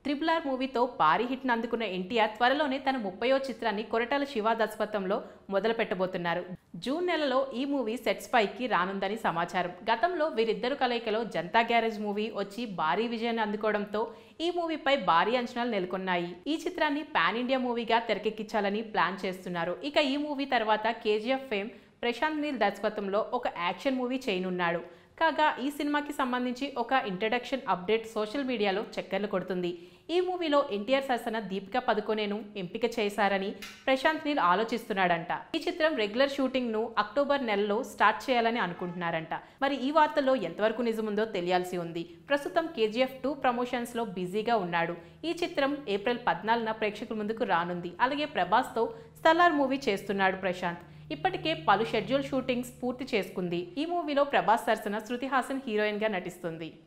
triple R మూవీతో భారీ హిట్ను అందుకున్న ఎన్టీఆర్ త్వరలోనే తన ముప్పయో చిత్రాన్ని కొరటాల శివ దర్శకత్వంలో మొదలు పెట్టబోతున్నారు జూన్ నెలలో ఈ మూవీ సెట్స్ పైకి రానుందని సమాచారం గతంలో వీరిద్దరు కలయికలో జనతా గ్యారేజ్ మూవీ వచ్చి భారీ విజయాన్ని అందుకోవడంతో ఈ మూవీపై భారీ అంచనాలు నెలకొన్నాయి ఈ చిత్రాన్ని పాన్ ఇండియా మూవీగా తెరకెక్కించాలని ప్లాన్ చేస్తున్నారు ఇక ఈ మూవీ తర్వాత కేజీఎఫ్ ఫేమ్ ప్రశాంత్ నీల్ దర్శకత్వంలో ఒక యాక్షన్ మూవీ చేయనున్నాడు కాగా ఈ సినిమాకి సంబంధించి ఒక ఇంట్రడక్షన్ అప్డేట్ సోషల్ మీడియాలో చక్కర్లు కొడుతుంది ఈ మూవీలో ఎన్టీఆర్ సరసన దీపికా పదుకొనేను ఎంపిక చేశారని ప్రశాంత్ నీల్ ఆలోచిస్తున్నాడంట ఈ చిత్రం రెగ్యులర్ షూటింగ్ ను అక్టోబర్ నెలలో స్టార్ట్ చేయాలని అనుకుంటున్నారంట మరి ఈ వార్తల్లో ఎంతవరకు నిజముందో తెలియాల్సి ఉంది ప్రస్తుతం కేజీఎఫ్ టూ ప్రమోషన్స్ లో బిజీగా ఉన్నాడు ఈ చిత్రం ఏప్రిల్ పద్నాలుగున ప్రేక్షకుల ముందుకు రానుంది అలాగే ప్రభాస్తో స్థలార్ మూవీ చేస్తున్నాడు ప్రశాంత్ ఇప్పటికే పలు షెడ్యూల్ షూటింగ్స్ పూర్తి చేసుకుంది ఈ మూవీలో ప్రభాస్ సరసన శృతి హాసన్ హీరోయిన్ గా నటిస్తుంది